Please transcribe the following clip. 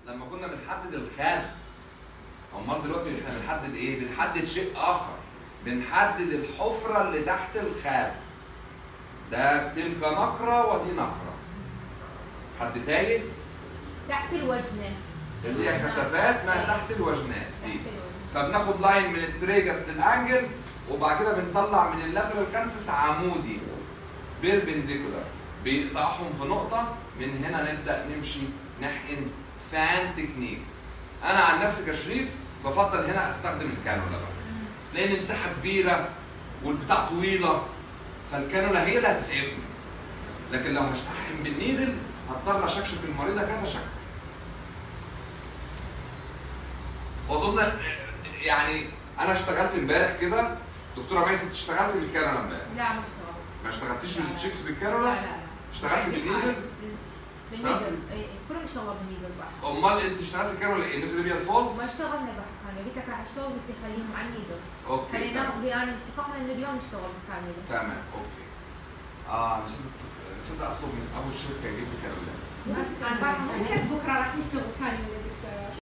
لما كنا بنحدد الخارج امال دلوقتي احنا بنحدد ايه بنحدد شيء اخر بنحدد الحفره اللي تحت الخارج ده تلك نقره ودي نقره حد تايه تحت الوجنه اللي هي كثافات ما تحت الوجنات دي تحت الوجنه فبناخد لاين من التريجس للانجل وبعد كده بنطلع من اللاترال كانسس عمودي بيربنديكولار بيقطعهم في نقطة من هنا نبدأ نمشي نحقن فان تكنيك أنا عن نفسي كشريف بفضل هنا أستخدم الكانولا بقى لأن مساحة كبيرة والبتاع طويلة فالكانولا هي اللي هتسعفني لكن لو هشتحن بالنيدل هضطر أشكشك المريضة كذا شكل واظن يعني انا اشتغلت امبارح كده دكتوره ميسي انت اشتغلت بالكانولا امبارح لا ما اشتغلت ما اشتغلتيش لا، لا. بالتشيكس لا بالكانولا لا لا اشتغلت عندي بالنيدل حاجة. بالنيدل إيه، كلهم اشتغلوا بالنيدل بقى امال انت اشتغلت كانولا ايه نزل بيها الفول وما اشتغلنا بحكايه قلت لك راح اشتغل قلت لي خليهم على النيدل اوكي خليناهم تمام يعني اتفقنا انه اليوم نشتغل بحكايه تمام اوكي اه نسيت نسيت اطلب من ابو الشركه يجيب لي كانولا البارحة ما قلت لك بكره راح نشتغل كان